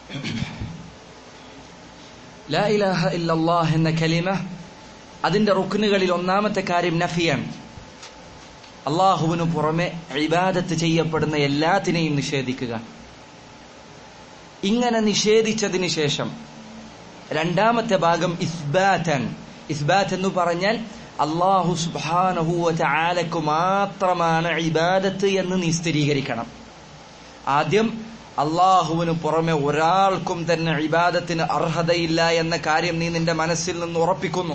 ലാ ഇലാഹ ഇല്ലല്ലാഹ് എന്ന കലിമ അതിന്റെ റുക്നുകളിൽ ഒന്നാമത്തെ കാര്യം നഫിയാണ് അള്ളാഹുവിനു പുറമെ ഇബാദത്ത് ചെയ്യപ്പെടുന്ന എല്ലാത്തിനെയും നിഷേധിക്കുക ഇങ്ങനെ നിഷേധിച്ചതിന് ശേഷം രണ്ടാമത്തെ ഭാഗം ഇസ്ബാത്തൻ ഇസ്ബാത്ത് എന്ന് പറഞ്ഞാൽ അള്ളാഹു സുബാനഹുവ ആലക്ക് മാത്രമാണ് ഇബാദത്ത് എന്ന് നീ സ്ഥിരീകരിക്കണം ആദ്യം അള്ളാഹുവിന് പുറമെ ഒരാൾക്കും തന്നെ ഇബാദത്തിന് അർഹതയില്ല എന്ന കാര്യം നീ നിന്റെ മനസ്സിൽ നിന്ന് ഉറപ്പിക്കുന്നു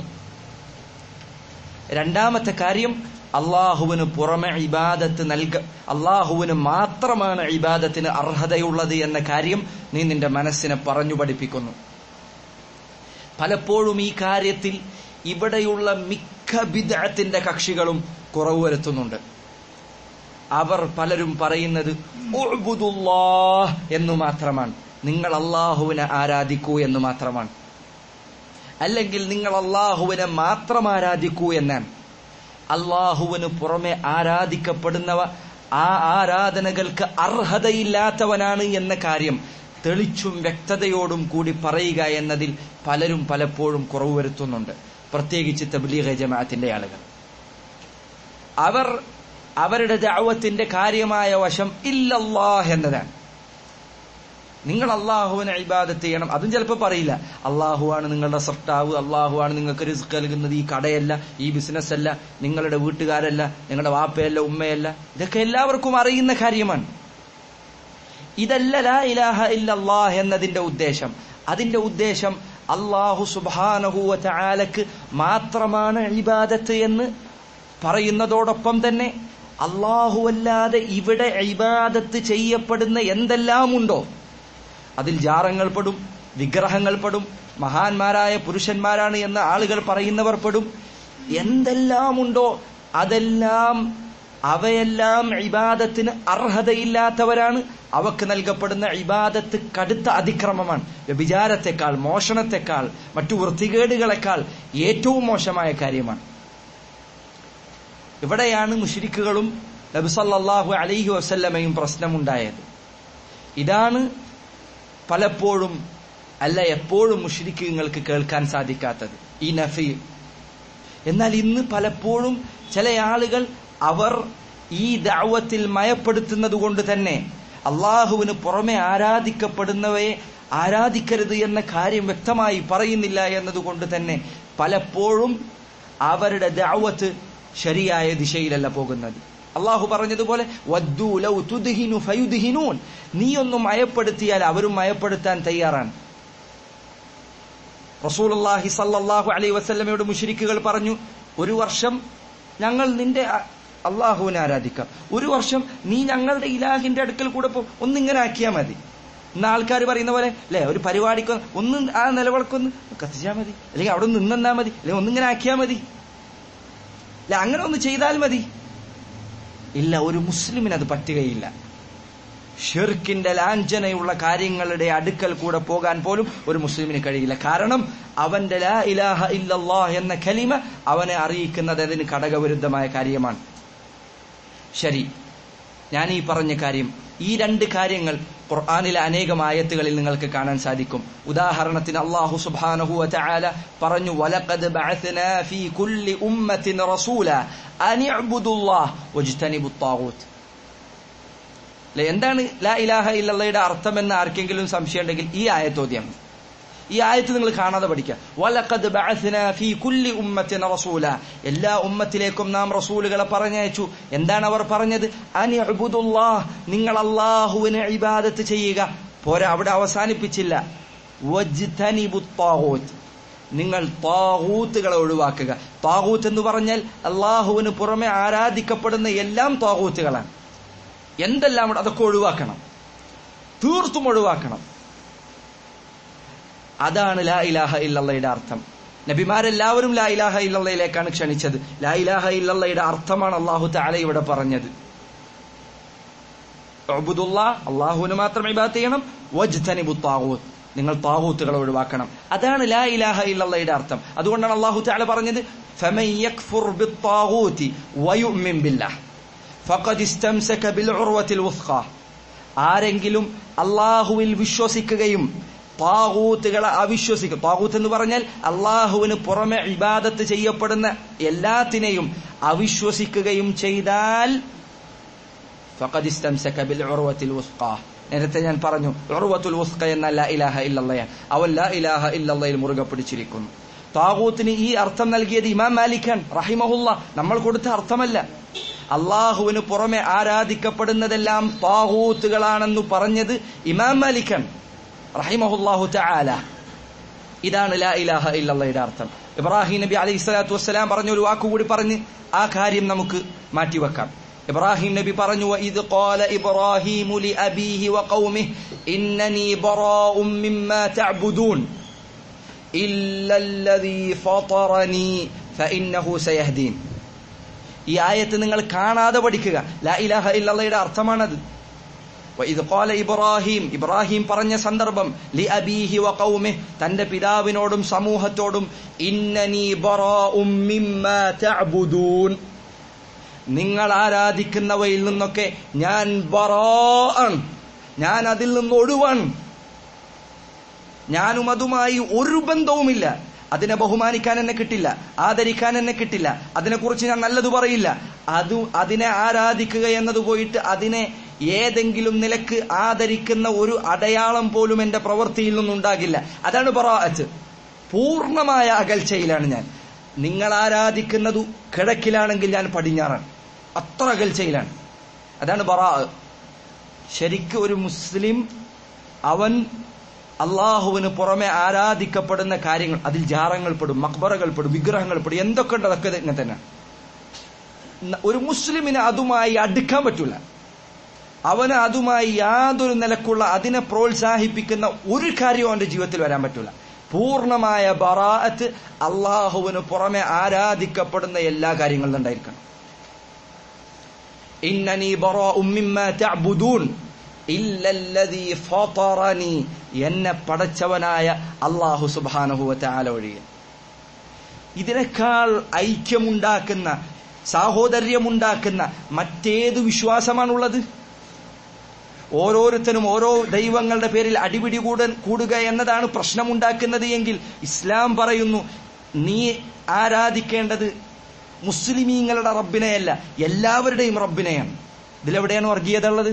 രണ്ടാമത്തെ കാര്യം അള്ളാഹുവിന് പുറമെ ഇബാദത്ത് നൽക അള്ളാഹുവിന് മാത്രമാണ് ഇബാദത്തിന് അർഹതയുള്ളത് എന്ന കാര്യം നീ നിന്റെ മനസ്സിനെ പറഞ്ഞു പഠിപ്പിക്കുന്നു പലപ്പോഴും ഈ കാര്യത്തിൽ ഇവിടെയുള്ള മിക്ക ബിദഅത്തിന്റെ കക്ഷികളും കുറവ് വരുത്തുന്നുണ്ട് അവർ പലരും പറയുന്നത് ഉഅ്ബുദുല്ലാഹ് എന്ന് മാത്രമാണ് നിങ്ങൾ അള്ളാഹുവിനെ ആരാധിക്കൂ എന്ന് മാത്രമാണ് അല്ലെങ്കിൽ നിങ്ങൾ അള്ളാഹുവിനെ മാത്രം ആരാധിക്കൂ എന്നാണ് അള്ളാഹുവിന് പുറമെ ആരാധിക്കപ്പെടുന്നവ ആ ആരാധനകൾക്ക് അർഹതയില്ലാത്തവനാണ് എന്ന കാര്യം തെളിച്ചും വ്യക്തതയോടും കൂടി പറയുക എന്നതിൽ പലരും പലപ്പോഴും കുറവ് വരുത്തുന്നുണ്ട് പ്രത്യേകിച്ച് തബ്ലീഗ ജമാഅത്തിന്റെ ആളുകൾ അവർ അവരുടെ ദഅവത്തിന്റെ കാര്യമായ വശം ഇല്ലല്ലാഹ് എന്നതാണ് നിങ്ങൾ അള്ളാഹുവിനെ ഇബാദത്ത് ചെയ്യണം അതും ചിലപ്പോൾ പറയില്ല അള്ളാഹുവാണ് നിങ്ങളുടെ സൃഷ്ടാവ് അള്ളാഹുവാണ് നിങ്ങൾക്ക് റിസ്ക് നൽകുന്നത് ഈ കടയല്ല ഈ ബിസിനസ് അല്ല നിങ്ങളുടെ വീട്ടുകാരല്ല നിങ്ങളുടെ വാപ്പയല്ല ഉമ്മയല്ല ഇതൊക്കെ എല്ലാവർക്കും അറിയുന്ന കാര്യമാണ് ഇതല്ല ലാ ഇലാഹ ഇല്ലല്ലാഹ് എന്നതിന്റെ ഉദ്ദേശം അതിന്റെ ഉദ്ദേശം അള്ളാഹു സുബാനഹുവ ആലക്ക് മാത്രമാണ് ഇബാദത്ത് എന്ന് പറയുന്നതോടൊപ്പം തന്നെ അല്ലാഹുവല്ലാതെ ഇവിടെ ഇബാദത്ത് ചെയ്യപ്പെടുന്ന എന്തെല്ലാം ഉണ്ടോ അതിൽ ജാറങ്ങൾ പെടും വിഗ്രഹങ്ങൾ പെടും മഹാന്മാരായ പുരുഷന്മാരാണ് എന്ന് ആളുകൾ പറയുന്നവർ പെടും എന്തെല്ലാം ഉണ്ടോ അതെല്ലാം അവയെല്ലാം ഇബാദത്തിന് അർഹതയില്ലാത്തവരാണ് അവക്ക് നൽകപ്പെടുന്ന ഇബാദത്ത് കടുത്ത അതിക്രമമാണ് വ്യഭിചാരത്തെക്കാൾ മോഷണത്തെക്കാൾ മറ്റു വൃത്തികേടുകളെക്കാൾ ഏറ്റവും മോശമായ കാര്യമാണ് ഇവിടെയാണ് മുഷിരിക്കുകളും നബിസല്ലാഹു അലൈഹി വസല്ലമയും പ്രശ്നമുണ്ടായത് ഇതാണ് പലപ്പോഴും അല്ല എപ്പോഴും മുഷിരിക്കുകൾക്ക് കേൾക്കാൻ സാധിക്കാത്തത് ഈ നഫി എന്നാൽ ഇന്ന് പലപ്പോഴും ചില ആളുകൾ അവർ ഈ ദാവത്തിൽ മയപ്പെടുത്തുന്നത് കൊണ്ട് തന്നെ അള്ളാഹുവിന് പുറമെ ആരാധിക്കപ്പെടുന്നവയെ ആരാധിക്കരുത് എന്ന കാര്യം വ്യക്തമായി പറയുന്നില്ല എന്നതുകൊണ്ട് തന്നെ പലപ്പോഴും അവരുടെ ദാവത്ത് ശരിയായ ദിശയിലല്ല പോകുന്നത് അള്ളാഹു പറഞ്ഞതുപോലെ നീ ഒന്ന് മയപ്പെടുത്തിയാൽ അവരും മയപ്പെടുത്താൻ തയ്യാറാണ് റസൂലുള്ളാഹി സല്ലല്ലാഹു അലൈഹി വസല്ലമയോട് മുശ്രിക്കുകൾ പറഞ്ഞു ഒരു വർഷം ഞങ്ങൾ നിന്റെ അള്ളാഹുവിനെ ആരാധിക്കാം ഒരു വർഷം നീ ഞങ്ങളുടെ ഇലാഹിന്റെ അടുക്കൽ കൂടെ പോ ഒന്നിങ്ങനെ ആക്കിയാൽ മതി ഇന്ന് ആൾക്കാർ പറയുന്ന പോലെ അല്ലെ ഒരു പരിപാടിക്ക് ഒന്ന് ആ നിലവിളക്കൊന്ന് കത്തിച്ചാൽ മതി അല്ലെങ്കിൽ അവിടെ നിന്നാ മതി അല്ലെങ്കിൽ ഒന്നിങ്ങനെ ആക്കിയാൽ മതി അല്ല അങ്ങനെ ഒന്ന് ചെയ്താൽ മതി ഇല്ല ഒരു മുസ്ലിമിന് അത് പറ്റുകയില്ല ഷിർക്കിന്റെ ലാഞ്ചനയുള്ള കാര്യങ്ങളുടെ അടുക്കൽ കൂടെ പോകാൻ പോലും ഒരു മുസ്ലിമിന് കഴിയില്ല കാരണം അവന്റെ ലാ ഇലാഹ ഇല്ലല്ലാഹ് എന്ന കലിമ അവനെ അറിയിക്കുന്നത് അതിന് ഘടകവിരുദ്ധമായ കാര്യമാണ് ശരി ഞാൻ ഈ പറഞ്ഞ കാര്യം ഈ രണ്ട് കാര്യങ്ങൾ ഖുർആാനിലെ അനേകം ആയത്തുകളിൽ നിങ്ങൾക്ക് കാണാൻ സാധിക്കും ഉദാഹരണത്തിന് അള്ളാഹു സുബ്ഹാനഹു വതആല പറഞ്ഞു വലഖദ് ബഅത്നാ ഫീ കുല്ലി ഉമ്മത്തിൻ റസൂല അൻ ഇഅ്ബുദുല്ലാഹ് വജ്തനിബുത് താഗൂത്ത് അല്ലെ എന്താണ് ലാ ഇലാഹ ഇല്ലല്ലയുടെ അർത്ഥമെന്ന് ആർക്കെങ്കിലും സംശയം ഉണ്ടെങ്കിൽ ഈ ആയത്തോദ്യം ഈ ആയത്ത് നിങ്ങൾ കാണാതെ പഠിക്കുക വലഖദ് ബഅത്നാ ഫീ കുല്ലി ഉമ്മത്തിൻ റസൂല എല്ലാ ഉമ്മത്തിലേക്കും നാം റസൂലുകളെ പറഞ്ഞയച്ചു എന്താണ് അവർ പറഞ്ഞത് അനി അബ്ദുല്ലാഹ് നിങ്ങൾ അല്ലാഹുവിനെ ഇബാദത്ത് ചെയ്യുക പോരാ അവിടെ അവസാനിപ്പിച്ചില്ല വജ്തനിബുത് താഗൂത്ത് നിങ്ങൾ താഗൂത്തുകളെ ഒഴിവാക്കുക താഗൂത്ത് എന്ന് പറഞ്ഞാൽ അള്ളാഹുവിന് പുറമെ ആരാധിക്കപ്പെടുന്ന എല്ലാം താഗൂത്തുകളാണ് എന്തെല്ലാം അതൊക്കെ ഒഴിവാക്കണം തീർത്തും ഒഴിവാക്കണം അതാണ് ലാ ഇലാഹ ഇല്ലയുടെ അർത്ഥം നബിമാരെല്ലാവരും ലാ ഇലാഹ ഇല്ലയിലേക്കാണ് ക്ഷണിച്ചത് ലാ ഇലാഹ ഇല്ലയുടെ അർത്ഥമാണ് അള്ളാഹു താല ഇവിടെ പറഞ്ഞത് അള്ളാഹുവിന് മാത്രം ഇബാത്ത് ചെയ്യണം വജ്തനിബു താവൂത്ത് നിങ്ങൾ താവൂത്തുകളെ ഒഴിവാക്കണം അതാണ് ലാ ഇലാഹ ഇല്ലയുടെ അർത്ഥം അതുകൊണ്ടാണ് അള്ളാഹു താല പറഞ്ഞത് فمن يكفر بالطاغوت ويؤمن بالله فقد استمسك بالعروة الوثقى ആരെങ്കിലും അള്ളാഹുവിൽ വിശ്വസിക്കുകയും താകൂത്തുകളെ അവിശ്വസിക്കും താകൂത്ത് എന്ന് പറഞ്ഞാൽ അള്ളാഹുവിന് പുറമെ ഇബാദത്ത് ചെയ്യപ്പെടുന്ന എല്ലാത്തിനെയും അവിശ്വസിക്കുകയും ചെയ്താൽ ഫഖദ് ഇസ്തംസക ബിൽ ഉർവത്തിൽ വുസ്ഖാ നേരത്തെ ഞാൻ പറഞ്ഞു ഉർവത്തുൽ വുസ്ഖ എന്ന ലാ ഇലാഹ ഇല്ലല്ലയാണ് അവൻ ലാ ഇലാഹ ഇല്ലല്ലയിൽ മുറുകെ പിടിച്ചിരിക്കുന്നു താകൂത്തിന് ഈ അർത്ഥം നൽകിയത് ഇമാം മാലിക്കാൻ റഹിമഹുല്ല നമ്മൾ കൊടുത്ത അർത്ഥമല്ല അള്ളാഹുവിന് പുറമെ ആരാധിക്കപ്പെടുന്നതെല്ലാം താകൂത്തുകളാണെന്ന് പറഞ്ഞത് ഇമാം മാലിക്കാൻ റഹിമഹുല്ലാഹു തആല ഇതാണ് ലാ ഇലാഹ ഇല്ലല്ലയുടെ അർത്ഥം ഇബ്രാഹിം നബി അലൈഹി സ്വലാത്തു വസ്സലാം പറഞ്ഞ ഒരു വാക്കുകൂടി പറഞ്ഞ് ആ കാര്യം നമുക്ക് മാറ്റിവെക്കാം ഇബ്രാഹിം നബി പറഞ്ഞു ഇത് قال إبراهيم لأبيه وقومه إنني براء مما تعبدون إلا الذي فطرني فإنه سيهدين ഈ ആയത്ത് നിങ്ങൾ കാണാതെ പഠിക്കുക ലാ ഇലാഹ ഇല്ലല്ലയുടെ അർത്ഥമാണത് ഇത് കോല ഇബ്രാഹിം ഇബ്രാഹിം പറഞ്ഞ സന്ദർഭം ലി അബീഹി വ ഖൗമിഹ് തന്റെ പിതാവിനോടും സമൂഹത്തോടും ഇന്നനി ബറാഉം മിമ്മാ തഅബുദൂൻ നിങ്ങൾ ആരാധിക്കുന്നവയിൽ നിന്നൊക്കെ ഞാൻ ബറാഅൻ ഞാൻ അതിൽ നിന്ന് ഒഴിവാണ് ഞാനും അതുമായി ഒരു ബന്ധവുമില്ല അതിനെ ബഹുമാനിക്കാൻ എന്നെ കിട്ടില്ല ആദരിക്കാൻ എന്നെ കിട്ടില്ല അതിനെക്കുറിച്ച് ഞാൻ നല്ലത് പറയില്ല അത് അതിനെ ആരാധിക്കുക എന്നത് പോയിട്ട് അതിനെ ഏതെങ്കിലും നിലക്ക് ആദരിക്കുന്ന ഒരു അടയാളം പോലും എന്റെ പ്രവൃത്തിയിൽ നിന്നുണ്ടാകില്ല അതാണ് ബറാഅത്ത് പൂർണ്ണമായ അകൽച്ചയിലാണ് ഞാൻ നിങ്ങൾ ആരാധിക്കുന്നത് കിഴക്കിലാണെങ്കിൽ ഞാൻ പടിഞ്ഞാറാണ് അത്ര അകൽച്ചയിലാണ് അതാണ് ബറാ ശരിക്ക് ഒരു മുസ്ലിം അവൻ അള്ളാഹുവിന് പുറമെ ആരാധിക്കപ്പെടുന്ന കാര്യങ്ങൾ അതിൽ ജാറങ്ങൾ പെടും മക്ബറകൾ പെടും വിഗ്രഹങ്ങൾ പെടും എന്തൊക്കെ ഉണ്ട് അതൊക്കെ ഇങ്ങനെ തന്നെ ഒരു മുസ്ലിമിന് അതുമായി അടുക്കാൻ പറ്റൂല അവന് അതുമായി യാതൊരു നിലക്കുള്ള അതിനെ പ്രോത്സാഹിപ്പിക്കുന്ന ഒരു കാര്യവും അവന്റെ ജീവിതത്തിൽ വരാൻ പറ്റൂല പൂർണ്ണമായ ബറാഅത്ത് അള്ളാഹുവിന് പുറമെ ആരാധിക്കപ്പെടുന്ന എല്ലാ കാര്യങ്ങളും ഉണ്ടായിരിക്കണം ഇന്നനി ബറാഉം മിമ്മാ തഅബുദൂൻ ഇല്ലല്ലദീ ഫതറനി എന്നെ പടച്ചവനായ അള്ളാഹു സുബ്ഹാനഹു വതആല ഒഴികെ ഇതിനേക്കാൾ ഐക്യമുണ്ടാക്കുന്ന സാഹോദര്യമുണ്ടാക്കുന്ന മറ്റേത് വിശ്വാസമാണുള്ളത് ഓരോരുത്തരും ഓരോ ദൈവങ്ങളുടെ പേരിൽ അടിപിടി കൂട കൂടുക എന്നതാണ് പ്രശ്നമുണ്ടാക്കുന്നത് എങ്കിൽ ഇസ്ലാം പറയുന്നു നീ ആരാധിക്കേണ്ടത് മുസ്ലിമീങ്ങളുടെ റബ്ബിനെയല്ല എല്ലാവരുടെയും റബ്ബിനെയാണ് ഇതിലെവിടെയാണ് വർഗീയത ഉള്ളത്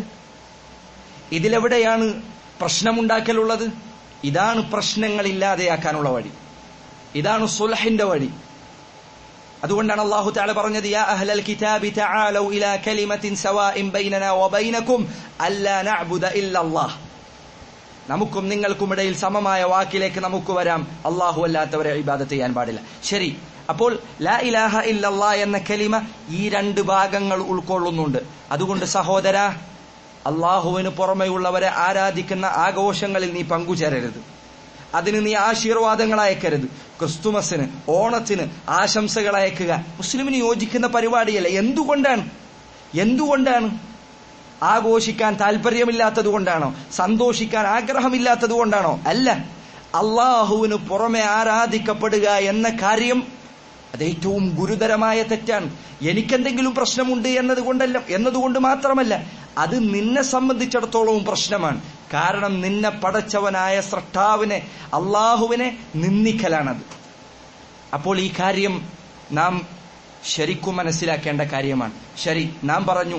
ഇതിലെവിടെയാണ് പ്രശ്നമുണ്ടാക്കലുള്ളത് ഇതാണ് പ്രശ്നങ്ങൾ ഇല്ലാതെയാക്കാനുള്ള വഴി ഇതാണ് സുലഹിന്റെ വഴി അതുകൊണ്ടാണ് അള്ളാഹു താല പറഞ്ഞത് യാ അഹ്ലൽ കിതാബി തആലൗ ഇലാ കലിമത്തിൻ സവാഇൻ ബൈനനാ വബൈനകും അല്ലാ നഅ്ബുദ ഇല്ലല്ലാഹ് നമുക്കും നിങ്ങൾക്കും ഇടയിൽ സമമായ വാക്കിലേക്ക് നമുക്ക് വരാം അള്ളാഹു അല്ലാത്തവരെ ഇബാദത്ത് ചെയ്യാൻ പാടില്ല ശരി അപ്പോൾ ലാ ഇലാഹ ഇല്ലല്ലാ എന്ന കലിമ ഈ രണ്ട് ഭാഗങ്ങൾ ഉൾക്കൊള്ളുന്നുണ്ട് അതുകൊണ്ട് സഹോദര അള്ളാഹുവിന് പുറമെയുള്ളവരെ ആരാധിക്കുന്ന ആഘോഷങ്ങളിൽ നീ പങ്കുചേരരുത് അതിന് നീ ആശീർവാദങ്ങൾ അയക്കരുത് ക്രിസ്തുമസിന് ഓണത്തിന് ആശംസകൾ അയക്കുക മുസ്ലിമിന് യോജിക്കുന്ന പരിപാടിയല്ല എന്തുകൊണ്ടാണ് എന്തുകൊണ്ടാണ് ആഘോഷിക്കാൻ താല്പര്യമില്ലാത്തത് കൊണ്ടാണോ സന്തോഷിക്കാൻ ആഗ്രഹമില്ലാത്തത് കൊണ്ടാണോ അല്ല അള്ളാഹുവിന് പുറമെ ആരാധിക്കപ്പെടുക എന്ന കാര്യം അത് ഏറ്റവും ഗുരുതരമായ തെറ്റാണ് എനിക്കെന്തെങ്കിലും പ്രശ്നമുണ്ട് എന്നതുകൊണ്ടല്ല എന്നതുകൊണ്ട് മാത്രമല്ല അത് നിന്നെ സംബന്ധിച്ചിടത്തോളവും പ്രശ്നമാണ് കാരണം നിന്നെ പടച്ചവനായ സ്രഷ്ടാവിനെ അള്ളാഹുവിനെ നിന്ദിക്കലാണത് അപ്പോൾ ഈ കാര്യം നാം ശരിക്കും മനസ്സിലാക്കേണ്ട കാര്യമാണ് ശരി നാം പറഞ്ഞു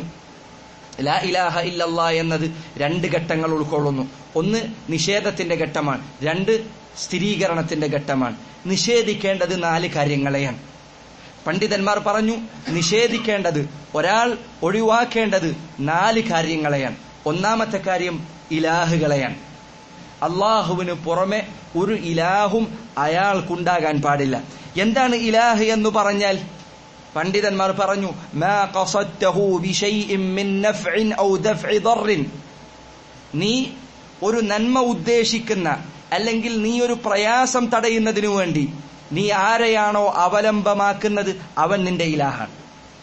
ലാ ഇലാഹ ഇല്ലല്ലാ എന്നത് രണ്ട് ഘട്ടങ്ങൾ ഉൾക്കൊള്ളുന്നു ഒന്ന് നിഷേധത്തിന്റെ ഘട്ടമാണ് രണ്ട് സ്ഥിരീകരണത്തിന്റെ ഘട്ടമാണ് നിഷേധിക്കേണ്ടത് നാല് കാര്യങ്ങളെയാണ് പണ്ഡിതന്മാർ പറഞ്ഞു നിഷേധിക്കേണ്ടത് ഒരാൾ ഒഴിവാക്കേണ്ടത് നാല് കാര്യങ്ങളെയാണ് ഒന്നാമത്തെ കാര്യം ഇലാഹുകളെയാണ് അള്ളാഹുവിന് പുറമെ ഒരു ഇലാഹും അയാൾക്കുണ്ടാകാൻ പാടില്ല എന്താണ് ഇലാഹ് എന്ന് പറഞ്ഞാൽ പണ്ഡിതന്മാർ പറഞ്ഞു മാ ഖസദ്തഹു ബിശൈഇൻ മിൻ നഫ്ഇൻ ഔ ദഫ്ഇ ദർറിൻ നീ ഒരു നന്മ ഉദ്ദേശിക്കുന്ന അല്ലെങ്കിൽ നീ ഒരു പ്രയാസം തടയുന്നതിനു വേണ്ടി നീ ആരെയാണോ അവലംബമാക്കുന്നത് അവൻ നിന്റെ ഇലാഹാണ്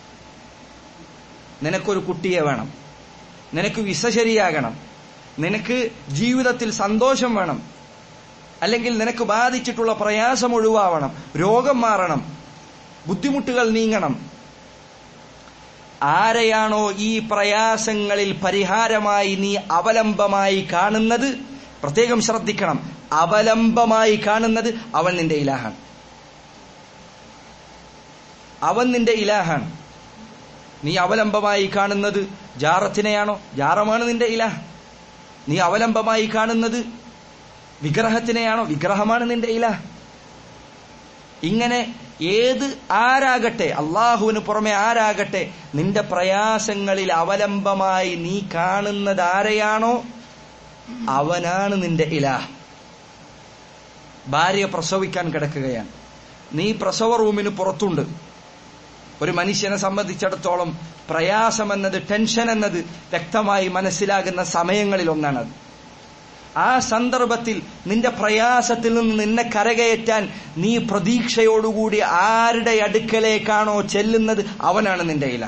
നിനക്കൊരു കുട്ടിയെ വേണം നിനക്ക് വിസ ശരിയാകണം നിനക്ക് ജീവിതത്തിൽ സന്തോഷം വേണം അല്ലെങ്കിൽ നിനക്ക് ബാധിച്ചിട്ടുള്ള പ്രയാസം ഒഴിവാവണം രോഗം മാറണം ബുദ്ധിമുട്ടുകൾ നീങ്ങണം ആരെയാണോ ഈ പ്രയാസങ്ങളിൽ പരിഹാരമായി നീ അവലംബമായി കാണുന്നത് പ്രത്യേകം ശ്രദ്ധിക്കണം അവലംബമായി കാണുന്നത് അവൻ നിന്റെ ഇലാഹാണ് അവൻ നിന്റെ ഇലാഹാണ് നീ അവലംബമായി കാണുന്നത് ജാറത്തിനെയാണോ ജാറമാണ് നിന്റെ ഇലാഹ് നീ അവലംബമായി കാണുന്നത് വിഗ്രഹത്തിനെയാണോ വിഗ്രഹമാണ് നിന്റെ ഇലാഹ് ഇങ്ങനെ ഏത് ആരാകട്ടെ അള്ളാഹുവിന് പുറമെ ആരാകട്ടെ നിന്റെ പ്രയാസങ്ങളിൽ അവലംബമായി നീ കാണുന്നത് ആരെയാണോ അവനാണ് നിന്റെ ഇലാഹ് ഭാര്യ പ്രസവിക്കാൻ കിടക്കുകയാണ് നീ പ്രസവ റൂമിന് പുറത്തുണ്ട് ഒരു മനുഷ്യനെ സംബന്ധിച്ചിടത്തോളം പ്രയാസമെന്നത് ടെൻഷൻ എന്നത് വ്യക്തമായി മനസ്സിലാകുന്ന സമയങ്ങളിൽ ഒന്നാണത് ആ സന്ദർഭത്തിൽ നിന്റെ പ്രയാസത്തിൽ നിന്ന് നിന്നെ കരകയറ്റാൻ നീ പ്രതീക്ഷയോടുകൂടി ആരുടെ അടുക്കലേക്കാണോ ചെല്ലുന്നത് അവനാണ് നിന്റെ ഇല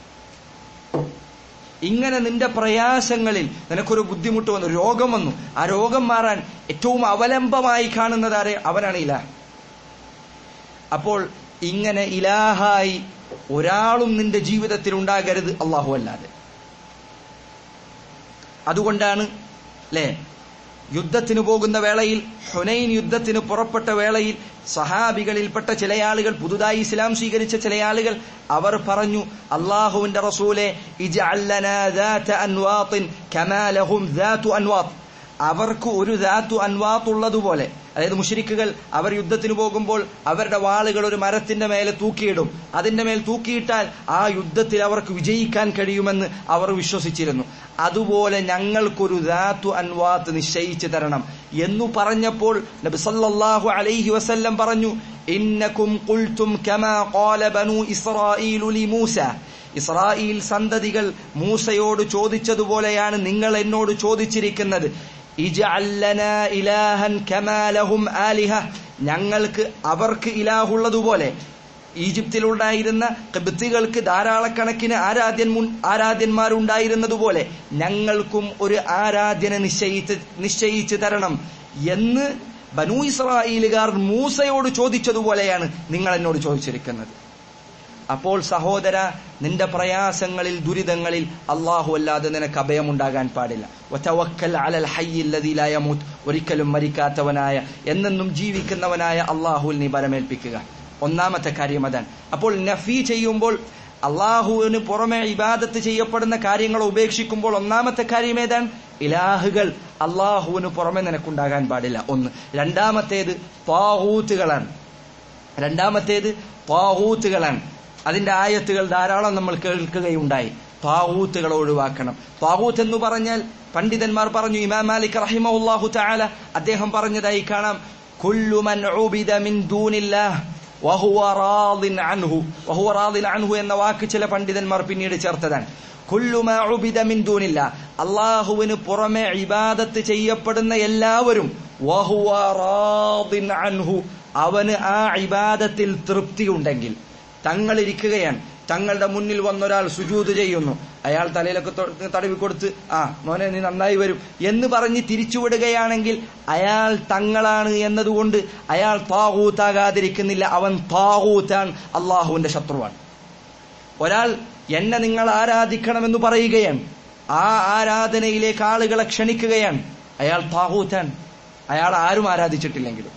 ഇങ്ങനെ നിന്റെ പ്രയാസങ്ങളിൽ നിനക്കൊരു ബുദ്ധിമുട്ട് വന്നു രോഗം വന്നു ആ രോഗം മാറാൻ ഏറ്റവും അവലംബമായി കാണുന്നത് ആരെ അവനാണ് ഇല അപ്പോൾ ഇങ്ങനെ ഇലാഹായി ഒരാളും നിന്റെ ജീവിതത്തിൽ ഉണ്ടാകരുത് അള്ളാഹു അല്ലാതെ അതുകൊണ്ടാണ് അല്ലേ യുദ്ധത്തിന് പോകുന്ന വേളയിൽ ഹുനൈൻ യുദ്ധത്തിന് പുറപ്പെട്ട വേളയിൽ സഹാബികളിൽപ്പെട്ട ചില ആളുകൾ പുതുതായി ഇസ്ലാം സ്വീകരിച്ച ചില ആളുകൾ അവർ പറഞ്ഞു അള്ളാഹുവിന്റെ റസൂലെ അവർക്ക് ഒരു ധാത്തു അൻവാത്ത് ഉള്ളതുപോലെ അതായത് മുഷരിക്കുകൾ അവർ യുദ്ധത്തിന് പോകുമ്പോൾ അവരുടെ വാളുകൾ ഒരു മരത്തിന്റെ മേലെ തൂക്കിയിടും അതിന്റെ മേൽ തൂക്കിയിട്ടാൽ ആ യുദ്ധത്തിൽ അവർക്ക് വിജയിക്കാൻ കഴിയുമെന്ന് അവർ വിശ്വസിച്ചിരുന്നു അതുപോലെ ഞങ്ങൾക്കൊരു ധാത്തു അൻവാത്ത് നിശ്ചയിച്ചു തരണം എന്നു പറഞ്ഞപ്പോൾ നബി സല്ലല്ലാഹു അലൈഹി വസല്ലം പറഞ്ഞു ഇന്നക്കും ഖുൽതും കമാ ഖാല ബനു ഇസ്രായീലു ലി മൂസ ഇസ്രായേൽ സന്തതികൾ മൂസയോട് ചോദിച്ചതുപോലെയാണ് നിങ്ങൾ എന്നോട് ചോദിച്ചിരിക്കുന്നത് ഞങ്ങൾക്ക് അവർക്ക് ഇലാഹുള്ളതുപോലെ ഈജിപ്തിലുണ്ടായിരുന്ന കബിത്തികൾക്ക് ധാരാളക്കണക്കിന് ആരാധ്യൻ ആരാധ്യന്മാരുണ്ടായിരുന്നതുപോലെ ഞങ്ങൾക്കും ഒരു ആരാധ്യനെ നിശ്ചയിച്ച് നിശ്ചയിച്ചു തരണം എന്ന് ബനു ഇസ്രായേലുകാർ മൂസയോട് ചോദിച്ചതുപോലെയാണ് നിങ്ങൾ എന്നോട് ചോദിച്ചിരിക്കുന്നത് അപ്പോൾ സഹോദര നിന്റെ പ്രയാസങ്ങളിൽ ദുരിതങ്ങളിൽ അള്ളാഹു അല്ലാതെ നിനക്ക് അഭയമുണ്ടാകാൻ പാടില്ല ഒരിക്കലും മരിക്കാത്തവനായ എന്നെന്നും ജീവിക്കുന്നവനായ അള്ളാഹുൽ നീ ബലമേൽപ്പിക്കുക ഒന്നാമത്തെ കാര്യം അതാണ് അപ്പോൾ നഫി ചെയ്യുമ്പോൾ അള്ളാഹുവിന് പുറമെ ഇബാദത്ത് ചെയ്യപ്പെടുന്ന കാര്യങ്ങൾ ഉപേക്ഷിക്കുമ്പോൾ ഒന്നാമത്തെ കാര്യം ഏതാണ് ഇലാഹുകൾ അള്ളാഹുവിന് പുറമെ നിനക്കുണ്ടാകാൻ പാടില്ല ഒന്ന് രണ്ടാമത്തേത് പാഹൂത്തുകളാണ് രണ്ടാമത്തേത് പാഹൂത്തുകളാണ് അതിന്റെ ആയത്തുകൾ ധാരാളം നമ്മൾ കേൾക്കുകയുണ്ടായി താവൂത്തുകൾ ഒഴിവാക്കണം താവൂത്ത് എന്ന് പറഞ്ഞാൽ പണ്ഡിതന്മാർ പറഞ്ഞു ഇമാം മാലിക് റഹിമഹുല്ലാഹു തആല അദ്ദേഹം പറഞ്ഞതായി കാണാം കുല്ലു മൻ ഉബിദ മിൻ ദൂനില്ലാഹ് വഹുവ റാദിൻ അൻഹു വഹുവ റാദിൻ അൻഹു എന്ന വാക്ക് ചില പണ്ഡിതന്മാർ പിന്നീട് ചേർത്തതാണ് കുല്ലു മാ ഉബിദ മിൻ ദൂനില്ലാഹ് അല്ലാഹുവിന് പുറമെ ഇബാദത്ത് ചെയ്യപ്പെടുന്ന എല്ലാവരും വഹുവ റാദിൻ അൻഹു അവന് ആ ഇബാദത്തിൽ തൃപ്തിയുണ്ടെങ്കിൽ തങ്ങളിരിക്കുകയാണ് തങ്ങളുടെ മുന്നിൽ വന്നൊരാൾ സുജൂത് ചെയ്യുന്നു അയാൾ തലയിലൊക്കെ തടവി കൊടുത്ത് ആ മോനെ നീ നന്നായി വരും എന്ന് പറഞ്ഞ് തിരിച്ചുവിടുകയാണെങ്കിൽ അയാൾ തങ്ങളാണ് എന്നതുകൊണ്ട് അയാൾ താകൂത്താകാതിരിക്കുന്നില്ല അവൻ താകൂത്താണ് അള്ളാഹുവിന്റെ ശത്രുവാണ് ഒരാൾ എന്നെ നിങ്ങൾ ആരാധിക്കണമെന്ന് പറയുകയാണ് ആ ആരാധനയിലേക്ക് ആളുകളെ ക്ഷണിക്കുകയാണ് അയാൾ താകൂത്താണ് അയാൾ ആരും ആരാധിച്ചിട്ടില്ലെങ്കിലും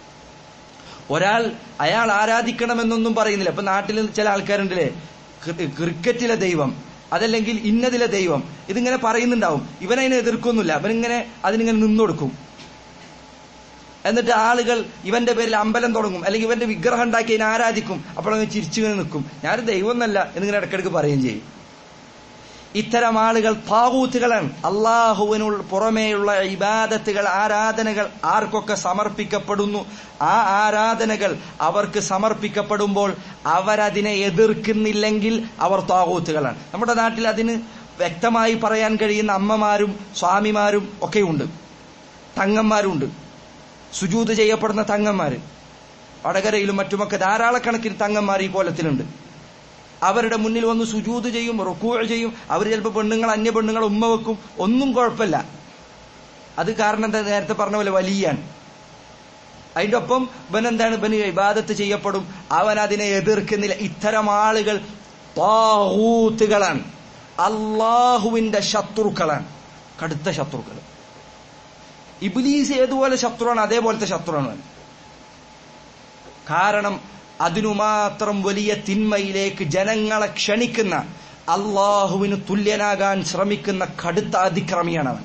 ഒരാൾ അയാൾ ആരാധിക്കണമെന്നൊന്നും പറയുന്നില്ല ഇപ്പൊ നാട്ടിൽ ചില ആൾക്കാരുണ്ടല്ലേ ക്രിക്കറ്റിലെ ദൈവം അതല്ലെങ്കിൽ ഇന്നതിലെ ദൈവം ഇതിങ്ങനെ പറയുന്നുണ്ടാവും ഇവനതിനെ എതിർക്കൊന്നുമില്ല അവനിങ്ങനെ അതിനിങ്ങനെ നിന്നൊടുക്കും എന്നിട്ട് ആളുകൾ ഇവന്റെ പേരിൽ അമ്പലം തുടങ്ങും അല്ലെങ്കിൽ ഇവന്റെ വിഗ്രഹം ഉണ്ടാക്കി അതിനെ ആരാധിക്കും അപ്പോൾ അങ്ങ് ചിരിച്ചിങ്ങനെ നിൽക്കും ഞാൻ ദൈവം എന്നല്ല എന്നിങ്ങനെ ഇടയ്ക്കിടയ്ക്ക് പറയുകയും ചെയ്യും ഇത്തരം ആളുകൾ താകൂത്തുകളാണ് അള്ളാഹുവിനുള്ള പുറമേയുള്ള ഇബാദത്തുകൾ ആരാധനകൾ ആർക്കൊക്കെ സമർപ്പിക്കപ്പെടുന്നു ആ ആരാധനകൾ അവർക്ക് സമർപ്പിക്കപ്പെടുമ്പോൾ അവരതിനെ എതിർക്കുന്നില്ലെങ്കിൽ അവർ താകൂത്തുകളാണ് നമ്മുടെ നാട്ടിൽ അതിന് വ്യക്തമായി പറയാൻ കഴിയുന്ന അമ്മമാരും സ്വാമിമാരും ഒക്കെയുണ്ട് തങ്ങന്മാരുണ്ട് സുജൂത് ചെയ്യപ്പെടുന്ന തങ്ങന്മാര് വടകരയിലും മറ്റുമൊക്കെ ധാരാളക്കണക്കിന് തങ്ങന്മാർ ഈ കോലത്തിലുണ്ട് അവരുടെ മുന്നിൽ വന്ന് സുജൂത് ചെയ്യും റുക്കൂ ചെയ്യും അവർ ചിലപ്പോൾ പെണ്ണുങ്ങൾ അന്യ പെണ്ണുങ്ങൾ ഉമ്മ വെക്കും ഒന്നും കുഴപ്പമില്ല അത് കാരണം എന്താ നേരത്തെ പറഞ്ഞ പോലെ വലിയാണ് അതിന്റെ ഒപ്പം ഇവൻ എന്താണ് ഇവന് ഇബാദത്ത് ചെയ്യപ്പെടും അവൻ അതിനെ എതിർക്കുന്നില്ല ഇത്തരം ആളുകൾ താഹൂത്തുകളാണ് അള്ളാഹുവിന്റെ ശത്രുക്കളാണ് കടുത്ത ശത്രുക്കൾ ഇബിലീസ് ഏതുപോലെ ശത്രുവാണ് അതേപോലത്തെ ശത്രുവാണ് അവൻ. കാരണം അതിനു മാത്രം വലിയ തിന്മയിലേക്ക് ജനങ്ങളെ ക്ഷണിക്കുന്ന അള്ളാഹുവിന് തുല്യനാകാൻ ശ്രമിക്കുന്ന കടുത്ത അതിക്രമിയാണ് അവൻ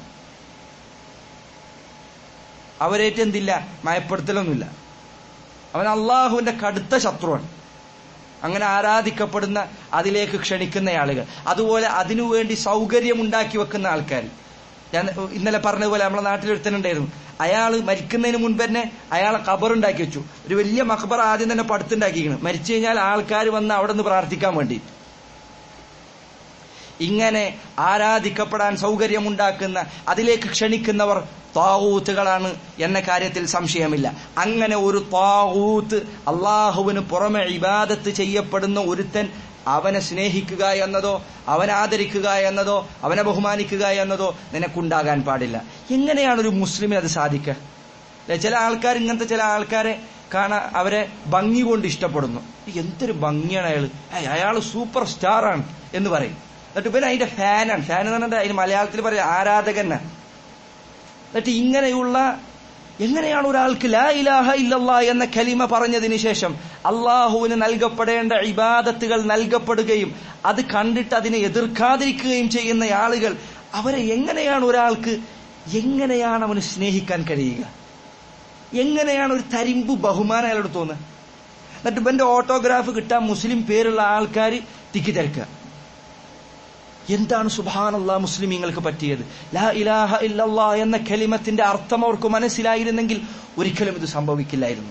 അവരേറ്റ് എന്തില്ല മയപ്പെടുത്തലൊന്നുമില്ല അവൻ അള്ളാഹുവിന്റെ കടുത്ത ശത്രുവാണ് അങ്ങനെ ആരാധിക്കപ്പെടുന്ന അതിലേക്ക് ക്ഷണിക്കുന്ന ആളുകൾ അതുപോലെ അതിനുവേണ്ടി സൗകര്യമുണ്ടാക്കി വെക്കുന്ന ആൾക്കാർ ഞാൻ ഇന്നലെ പറഞ്ഞതുപോലെ നമ്മളെ നാട്ടിലൊരുത്തനുണ്ടായിരുന്നു അയാൾ മരിക്കുന്നതിന് മുൻപ് തന്നെ അയാളെ ഖബറുണ്ടാക്കി വെച്ചു ഒരു വലിയ മഖബർ ആദ്യം തന്നെ പടുത്തുണ്ടാക്കിയിരിക്കണം മരിച്ചു കഴിഞ്ഞാൽ ആൾക്കാർ വന്ന് അവിടെ നിന്ന് പ്രാർത്ഥിക്കാൻ വേണ്ടി ഇങ്ങനെ ആരാധിക്കപ്പെടാൻ സൗകര്യമുണ്ടാക്കുന്ന അതിലേക്ക് ക്ഷണിക്കുന്നവർ താവൂത്തുകളാണ് എന്ന കാര്യത്തിൽ സംശയമില്ല അങ്ങനെ ഒരു താവൂത്ത് അള്ളാഹുവിന് പുറമെ ഇബാദത്ത് ചെയ്യപ്പെടുന്ന ഒരുത്തൻ അവനെ സ്നേഹിക്കുക എന്നതോ അവനെ ആദരിക്കുക എന്നതോ അവനെ ബഹുമാനിക്കുക എന്നതോ നിനക്കുണ്ടാകാൻ പാടില്ല എങ്ങനെയാണ് ഒരു മുസ്ലിമിന് അത് സാധിക്കുക അല്ലെ ചില ആൾക്കാർ ഇങ്ങനത്തെ ചില ആൾക്കാരെ കാണാൻ അവരെ ഭംഗി കൊണ്ട് ഇഷ്ടപ്പെടുന്നു എന്തൊരു ഭംഗിയാണ് അയാൾ അയാൾ സൂപ്പർ സ്റ്റാർ ആണ് എന്ന് പറയും എന്നിട്ട് പിന്നെ അതിന്റെ ഫാനാണ് ഫാൻ എന്ന് പറഞ്ഞാൽ അതിന് മലയാളത്തിൽ പറയാം ആരാധകനാണ് എന്നിട്ട് ഇങ്ങനെയുള്ള എങ്ങനെയാണ് ഒരാൾക്ക് ലാ ഇലാഹ ഇല്ലല്ലാ എന്ന കലിമ പറഞ്ഞതിന് ശേഷം അള്ളാഹുവിന് നൽകപ്പെടേണ്ട ഇബാദത്തുകൾ നൽകപ്പെടുകയും അത് കണ്ടിട്ട് അതിനെ എതിർക്കാതിരിക്കുകയും ചെയ്യുന്ന ആളുകൾ അവരെ എങ്ങനെയാണ് ഒരാൾക്ക് എങ്ങനെയാണ് അവന് സ്നേഹിക്കാൻ കഴിയുക എങ്ങനെയാണ് ഒരു തരിമ്പ് ബഹുമാനം അയാളോട് തോന്നുക എന്നിട്ട് ഇവന്റെ ഓട്ടോഗ്രാഫ് കിട്ടാൻ മുസ്ലിം പേരുള്ള ആൾക്കാർ തിക്കി തിരക്കുക എന്താണ് സുബാനല്ലാ മുസ്ലിമീങ്ങൾക്ക് പറ്റിയത് ലാ ഇലാഹ ഇല്ലല്ലാ എന്ന കലിമത്തിന്റെ അർത്ഥം അവർക്ക് മനസ്സിലായിരുന്നെങ്കിൽ ഒരിക്കലും ഇത് സംഭവിക്കില്ലായിരുന്നു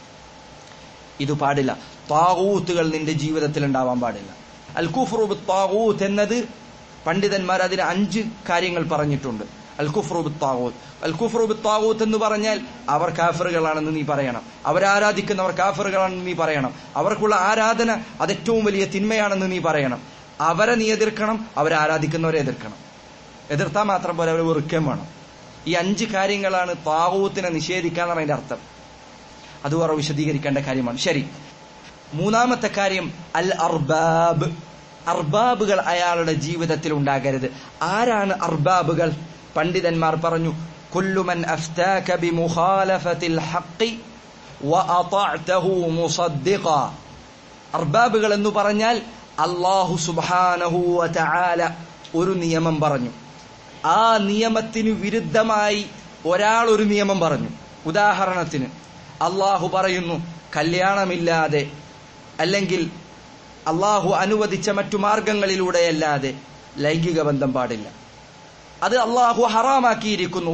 ഇത് പാടില്ല താവൂത്തുകൾ നിന്റെ ജീവിതത്തിൽ ഉണ്ടാവാൻ പാടില്ല അൽ കുഫ്റൂബ് താവൂത്ത് എന്നത് പണ്ഡിതന്മാർ അതിന് അഞ്ച് കാര്യങ്ങൾ പറഞ്ഞിട്ടുണ്ട് അൽ കുഫ്റൂബ് താവൂത്ത് അൽ കുഫ്റൂബ് താവൂത്ത് എന്ന് പറഞ്ഞാൽ അവർ കാഫറുകളാണെന്ന് നീ പറയണം അവരാരാധിക്കുന്നവർ കാഫറുകളാണെന്ന് നീ പറയണം അവർക്കുള്ള ആരാധന അത് ഏറ്റവും വലിയ തിന്മയാണെന്ന് നീ പറയണം അവരെ നീ എതിർക്കണം അവരെ ആരാധിക്കുന്നവരെ എതിർക്കണം എതിർത്താൽ മാത്രം പോലെ അവരെ വെറുക്കുകയും വേണം ഈ അഞ്ച് കാര്യങ്ങളാണ് താവൂത്തിനെ നിഷേധിക്കാൻ അതിന്റെ അർത്ഥം അത് വേറെ വിശദീകരിക്കേണ്ട കാര്യമാണ് ശരി മൂന്നാമത്തെ കാര്യം അൽ അർബാബ് അർബാബുകൾ അയാളുടെ ജീവിതത്തിൽ ഉണ്ടാകരുത് ആരാണ് അർബാബുകൾ പണ്ഡിതന്മാർ പറഞ്ഞു കുല്ലുമൻ അഫ്താക ബിമുഖാലഫത്തിൽ ഹഖി വഅതഅതഹു മുസദ്ദിഖ അർബാബുകൾ എന്ന് പറഞ്ഞാൽ അള്ളാഹു സുബ്ഹാനഹു വതആല ഒരു നിയമം പറഞ്ഞു ആ നിയമത്തിന് വിരുദ്ധമായി ഒരാൾ ഒരു നിയമം പറഞ്ഞു ഉദാഹരണത്തിന് അള്ളാഹു പറയുന്നു കല്യാണമില്ലാതെ അല്ലെങ്കിൽ അള്ളാഹു അനുവദിച്ച മറ്റു മാർഗങ്ങളിലൂടെയല്ലാതെ ലൈംഗിക ബന്ധം പാടില്ല അത് അള്ളാഹു ഹറാമാക്കിയിരിക്കുന്നു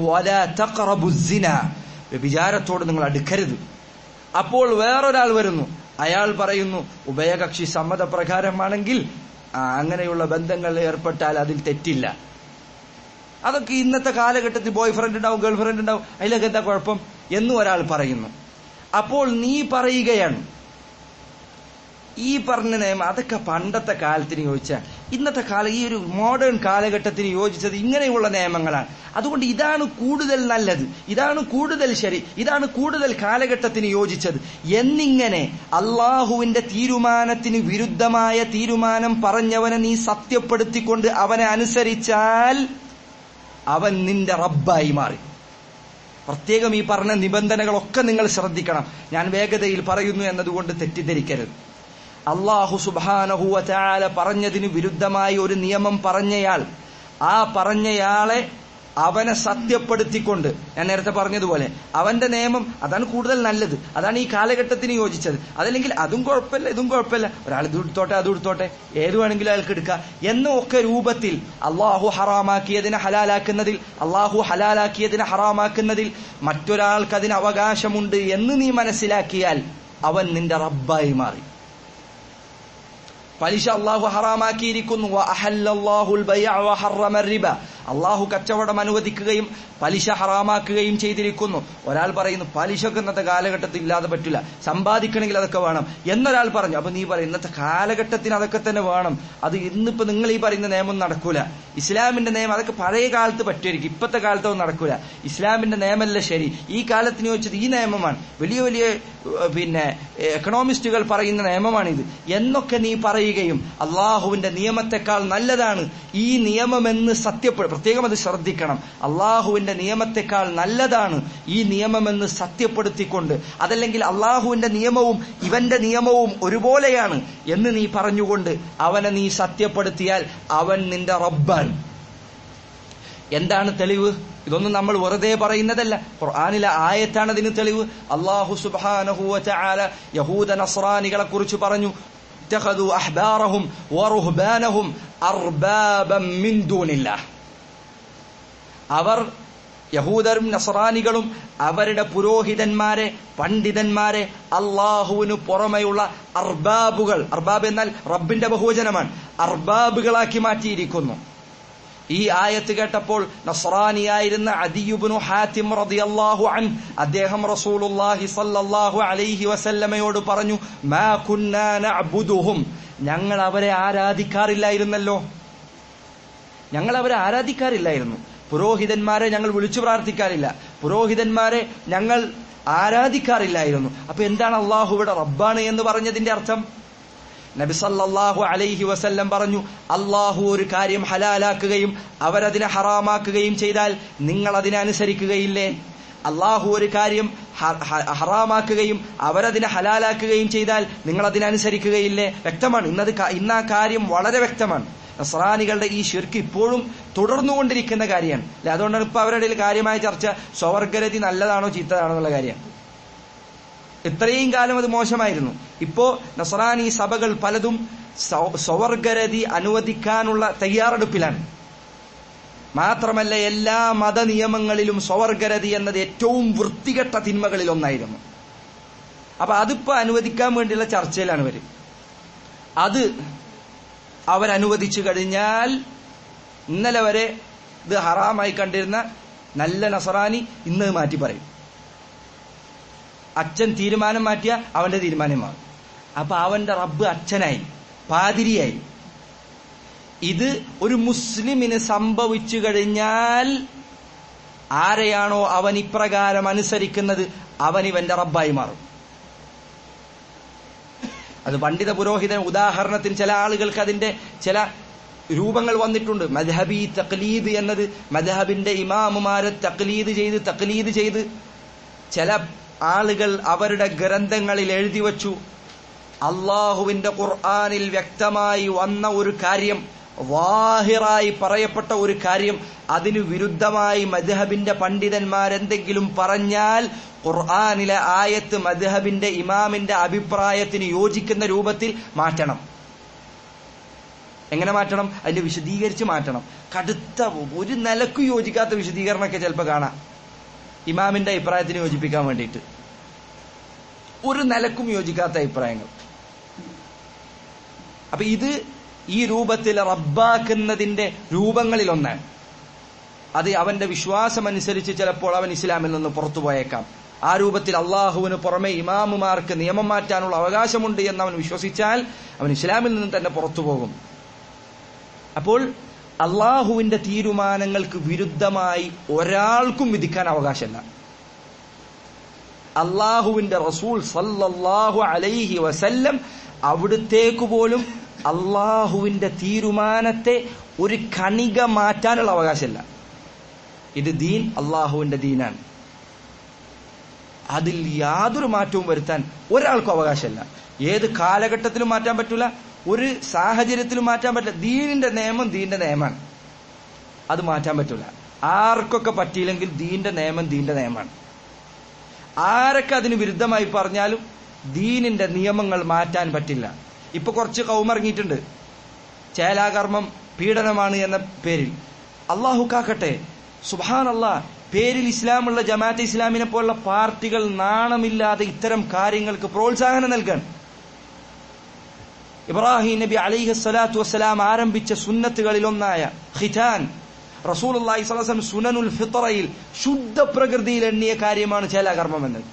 വ്യഭിചാരത്തോട് നിങ്ങൾ അടുക്കരുത് അപ്പോൾ വേറൊരാൾ വരുന്നു അയാൾ പറയുന്നു ഉഭയകക്ഷി സമ്മതപ്രകാരമാണെങ്കിൽ അങ്ങനെയുള്ള ബന്ധങ്ങൾ ഏർപ്പെട്ടാൽ അതിൽ തെറ്റില്ല അതൊക്കെ ഇന്നത്തെ കാലഘട്ടത്തിൽ ബോയ് ഫ്രണ്ട് ഉണ്ടാവും ഗേൾ ഫ്രണ്ട് ഉണ്ടാവും അതിലൊക്കെ എന്താ കുഴപ്പം എന്നും ഒരാൾ പറയുന്നു അപ്പോൾ നീ പറയുകയാണ് ഈ പറഞ്ഞ നിയമം അതൊക്കെ പണ്ടത്തെ കാലത്തിന് യോജിച്ച ഇന്നത്തെ കാലം ഈ ഒരു മോഡേൺ കാലഘട്ടത്തിന് യോജിച്ചത് ഇങ്ങനെയുള്ള നിയമങ്ങളാണ് അതുകൊണ്ട് ഇതാണ് കൂടുതൽ നല്ലത് ഇതാണ് കൂടുതൽ ശരി ഇതാണ് കൂടുതൽ കാലഘട്ടത്തിന് യോജിച്ചത് എന്നിങ്ങനെ അള്ളാഹുവിന്റെ തീരുമാനത്തിന് വിരുദ്ധമായ തീരുമാനം പറഞ്ഞവനെ നീ സത്യപ്പെടുത്തിക്കൊണ്ട് അവനെ അനുസരിച്ചാൽ അവൻ നിന്റെ റബ്ബായി മാറി പ്രത്യേകം ഈ പറഞ്ഞ നിബന്ധനകളൊക്കെ നിങ്ങൾ ശ്രദ്ധിക്കണം ഞാൻ വേഗതയിൽ പറയുന്നു എന്നതുകൊണ്ട് തെറ്റിദ്ധരിക്കരുത് അള്ളാഹു സുബാനഹുവ ചാല പറഞ്ഞതിന് വിരുദ്ധമായി ഒരു നിയമം പറഞ്ഞയാൾ ആ പറഞ്ഞയാളെ അവനെ സത്യപ്പെടുത്തിക്കൊണ്ട് ഞാൻ നേരത്തെ പറഞ്ഞതുപോലെ അവന്റെ നിയമം അതാണ് കൂടുതൽ നല്ലത് അതാണ് ഈ കാലഘട്ടത്തിന് യോജിച്ചത് അതല്ലെങ്കിൽ അതും കുഴപ്പമില്ല ഇതും കുഴപ്പമില്ല ഒരാൾ ഇത് എടുത്തോട്ടെ അത് എടുത്തോട്ടെ ഏത് വേണമെങ്കിലും അയാൾക്ക് എടുക്കാം എന്നൊക്കെ രൂപത്തിൽ അള്ളാഹു ഹറാമാക്കിയതിനെ ഹലാലാക്കുന്നതിൽ അള്ളാഹു ഹലാലാക്കിയതിനെ ഹറാമാക്കുന്നതിൽ മറ്റൊരാൾക്ക് അതിന് അവകാശമുണ്ട് എന്ന് നീ മനസ്സിലാക്കിയാൽ അവൻ നിന്റെ റബ്ബായി മാറി പലിശ അള്ളാഹു ഹറാമാക്കിയിരിക്കുന്നു അള്ളാഹു കച്ചവടം അനുവദിക്കുകയും പലിശ ഹറാമാക്കുകയും ചെയ്തിരിക്കുന്നു ഒരാൾ പറയുന്നു പലിശക്ക് ഇന്നത്തെ കാലഘട്ടത്തിൽ ഇല്ലാതെ പറ്റില്ല സമ്പാദിക്കണമെങ്കിൽ അതൊക്കെ വേണം എന്നൊരാൾ പറഞ്ഞു അപ്പൊ നീ പറയും ഇന്നത്തെ കാലഘട്ടത്തിന് അതൊക്കെ തന്നെ വേണം അത് ഇന്നിപ്പോ നിങ്ങൾ ഈ പറയുന്ന നിയമം നടക്കൂല ഇസ്ലാമിന്റെ നിയമം അതൊക്കെ പഴയ കാലത്ത് പറ്റുമായിരിക്കും ഇപ്പത്തെ കാലത്തൊന്നും നടക്കൂല ഇസ്ലാമിന്റെ നിയമമല്ല ശരി ഈ കാലത്തിന് ചോദിച്ചത് ഈ നിയമമാണ് വലിയ വലിയ ഏഹ്, പിന്നെ എക്കണോമിസ്റ്റുകൾ പറയുന്ന നിയമമാണിത് എന്നൊക്കെ നീ പറയുകയും അള്ളാഹുവിന്റെ നിയമത്തെക്കാൾ നല്ലതാണ് ഈ നിയമമെന്ന് സത്യപ്പെടും പ്രത്യേകം അത് ശ്രദ്ധിക്കണം അള്ളാഹുവിന്റെ നിയമത്തെക്കാൾ നല്ലതാണ് ഈ നിയമമെന്ന് സത്യപ്പെടുത്തിക്കൊണ്ട് അതല്ലെങ്കിൽ അള്ളാഹുവിന്റെ നിയമവും ഇവന്റെ നിയമവും ഒരുപോലെയാണ് എന്ന് നീ പറഞ്ഞുകൊണ്ട് അവനെ നീ സത്യപ്പെടുത്തിയാൽ അവൻ നിന്റെ റബ്ബാൻ എന്താണ് തെളിവ് ഇതൊന്നും നമ്മൾ വെറുതെ പറയുന്നതല്ല ഖുർആനിലെ ആയത്താണ് അതിന് തെളിവ് അള്ളാഹു സുബ്ഹാനഹു വതആല യഹൂദ നസ്രാനികളെ കുറിച്ച് പറഞ്ഞു اتخذوا أحبارهم ورهبانهم أربابا من دون الله അവർ യഹൂദരും നസറാനികളും അവരുടെ പുരോഹിതന്മാരെ പണ്ഡിതന്മാരെ അള്ളാഹുവിന് പുറമെയുള്ള അർബാബുകൾ അർബാബ് എന്നാൽ റബ്ബിന്റെ ബഹുവചനമാണ് അർബാബുകളാക്കി മാറ്റിയിരിക്കുന്നു ഈ ആയത്ത് കേട്ടപ്പോൾ നസ്രാനിയായിരുന്ന അദിയുബിനു ഹാത്തിം റളിയല്ലാഹു അൻ അദ്ദേഹം റസൂലുള്ളാഹി സല്ലല്ലാഹു അലൈഹി വസല്ലമയോട് പറഞ്ഞു മാ കുന്നാ നഅബുദുഹും ഞങ്ങൾ അവരെ ആരാധിക്കാറില്ലായിരുന്നല്ലോ ഞങ്ങൾ അവരെ ആരാധിക്കാറില്ലായിരുന്നു പുരോഹിതന്മാരെ ഞങ്ങൾ വിളിച്ചു പ്രാർത്ഥിക്കാറില്ല പുരോഹിതന്മാരെ ഞങ്ങൾ ആരാധിക്കാറില്ലായിരുന്നു അപ്പൊ എന്താണ് അള്ളാഹുവിടെ റബ്ബാണ് എന്ന് പറഞ്ഞതിന്റെ അർത്ഥം നബി സല്ലല്ലാഹു അലൈഹി വസല്ലം പറഞ്ഞു അള്ളാഹു ഒരു കാര്യം ഹലാലാക്കുകയും അവരതിനെ ഹറാമാക്കുകയും ചെയ്താൽ നിങ്ങൾ അതിനെ അനുസരിക്കുകയില്ലേ അള്ളാഹു ഒരു കാര്യം ഹ- ഹ- ഹറാമാക്കുകയും അവരതിനെ ഹലാലാക്കുകയും ചെയ്താൽ നിങ്ങൾ അതിനനുസരിക്കുകയില്ലേ വ്യക്തമാണ് ഇന്നത് ക- ഇന്ന് ആ കാര്യം വളരെ വ്യക്തമാണ് നസ്രാനികളുടെ ഈ ഷിർക്ക് ഇപ്പോഴും തുടർന്നുകൊണ്ടിരിക്കുന്ന കാര്യമാണ് അല്ലെ അതുകൊണ്ടാണ് ഇപ്പൊ അവരുടെ ഇടയിൽ കാര്യമായ ചർച്ച സ്വവർഗരതി നല്ലതാണോ ചീത്തതാണോ എന്നുള്ള കാര്യം ഇത്രയും കാലം അത് മോശമായിരുന്നു ഇപ്പോ നസറാനി സഭകൾ പലതും സ്വ- സ്വവർഗരതി അനുവദിക്കാനുള്ള തയ്യാറെടുപ്പിലാണ് മാത്രമല്ല എല്ലാ മതനിയമങ്ങളിലും സ്വവർഗരതി എന്നത് ഏറ്റവും വൃത്തികെട്ട തിന്മകളിൽ ഒന്നായിരുന്നു അപ്പൊ അതിപ്പോ അനുവദിക്കാൻ വേണ്ടിയുള്ള ചർച്ചയിലാണ് ഇവര് അത് അവരനുവദിച്ചു കഴിഞ്ഞാൽ ഇന്നലെ വരെ ഇത് ഹറാമായി കണ്ടിരുന്ന നല്ല നസറാനി ഇന്ന് അത് മാറ്റി പറയും അച്ഛൻ തീരുമാനം മാറ്റിയ അവന്റെ തീരുമാനമാണ് അപ്പൊ അവന്റെ റബ്ബ് അച്ഛനായി പാതിരിയായി ഇത് ഒരു മുസ്ലിമിന് സംഭവിച്ചു കഴിഞ്ഞാൽ ആരെയാണോ അവൻ ഇപ്രകാരം അനുസരിക്കുന്നത് അവൻ ഇവന്റെ റബ്ബായി മാറും അത് പണ്ഡിത പുരോഹിതൻ ഉദാഹരണത്തിന് ചില ആളുകൾക്ക് അതിന്റെ ചില രൂപങ്ങൾ വന്നിട്ടുണ്ട് മദ്ഹബി തക്ലീദ് എന്നത് മദ്ഹബിന്റെ ഇമാമുമാരെ തക്ലീദ് ചെയ്ത് തക്ലീദ് ചെയ്ത് ചില ആളുകൾ അവരുടെ ഗ്രന്ഥങ്ങളിൽ എഴുതി വച്ചു അള്ളാഹുവിന്റെ ഖുർആനിൽ വ്യക്തമായി വന്ന ഒരു കാര്യം വാഹിറായി പറയപ്പെട്ട ഒരു കാര്യം അതിനു വിരുദ്ധമായി മദ്ഹബിന്റെ പണ്ഡിതന്മാരെന്തെങ്കിലും പറഞ്ഞാൽ ഖുർആനിലെ ആയത്ത് മദ്ഹബിന്റെ ഇമാമിന്റെ അഭിപ്രായത്തിന് യോജിക്കുന്ന രൂപത്തിൽ മാറ്റണം എങ്ങനെ മാറ്റണം അതിന്റെ വിശദീകരിച്ച് മാറ്റണം കടുത്ത ഒരു നിലക്കും യോജിക്കാത്ത വിശദീകരണമൊക്കെ ചിലപ്പോൾ കാണാം ഇമാമിന്റെ അഭിപ്രായത്തിന് യോജിപ്പിക്കാൻ വേണ്ടിയിട്ട് ഒരു നിലക്കും യോജിക്കാത്ത അഭിപ്രായങ്ങൾ അപ്പൊ ഇത് ഈ രൂപത്തിൽ റബ്ബാക്കുന്നതിന്റെ രൂപങ്ങളിൽ ഒന്നാണ് അത് അവന്റെ വിശ്വാസമനുസരിച്ച് ചിലപ്പോൾ അവൻ ഇസ്ലാമിൽ നിന്ന് പുറത്തു പോയേക്കാം ആ രൂപത്തിൽ അള്ളാഹുവിന് പുറമെ ഇമാമുമാർക്ക് നിയമം മാറ്റാനുള്ള അവകാശമുണ്ട് എന്ന് അവൻ വിശ്വസിച്ചാൽ അവൻ ഇസ്ലാമിൽ നിന്ന് തന്നെ പുറത്തു പോകും അപ്പോൾ അള്ളാഹുവിന്റെ തീരുമാനങ്ങൾക്ക് വിരുദ്ധമായി ഒരാൾക്കും വിധിക്കാൻ അവകാശമില്ല അള്ളാഹുവിന്റെ റസൂൽ സല്ലല്ലാഹു അലൈഹി വസല്ലം അവിടുത്തേക്ക് പോലും അള്ളാഹുവിന്റെ തീരുമാനത്തെ ഒരു കണിക മാറ്റാനുള്ള അവകാശമില്ല ഇത് ദീൻ അള്ളാഹുവിന്റെ ദീനാണ് അതിൽ യാതൊരു മാറ്റവും വരുത്താൻ ഒരാൾക്കും അവകാശമില്ല ഏത് കാലഘട്ടത്തിലും മാറ്റാൻ പറ്റൂല ഒരു സാഹചര്യത്തിലും മാറ്റാൻ പറ്റില്ല ദീനിന്റെ നിയമം ദീന്റെ നിയമമാണ് അത് മാറ്റാൻ പറ്റൂല ആർക്കൊക്കെ പറ്റിയില്ലെങ്കിൽ ദീന്റെ നിയമം ദീന്റെ നിയമമാണ് ആരൊക്കെ അതിന് വിരുദ്ധമായി പറഞ്ഞാലും ദീനിന്റെ നിയമങ്ങൾ മാറ്റാൻ പറ്റില്ല ഇപ്പൊ കുറച്ച് കൗമറങ്ങിയിട്ടുണ്ട് ചേലാകർമ്മം പീഡനമാണ് എന്ന പേരിൽ അള്ളാഹു കാക്കട്ടെ സുബാൻ അള്ളാ പേരിൽ ഇസ്ലാമുള്ള ജമാഅത്ത് ഇസ്ലാമിനെ പോലുള്ള പാർട്ടികൾ നാണമില്ലാതെ ഇത്തരം കാര്യങ്ങൾക്ക് പ്രോത്സാഹനം നൽകാൻ ഇബ്രാഹിം നബി അലൈഹി സ്വലാത്തു വസ്സലാം ആരംഭിച്ച സുന്നത്തുകളിൽ ഒന്നായ ഖിതാൻ റസൂൽ അള്ളാഹി സ്വലം സുനനുൽ ഫിത്തറയിൽ ശുദ്ധ പ്രകൃതിയിൽ എണ്ണിയ കാര്യമാണ് ചേലാകർമ്മം എന്നത്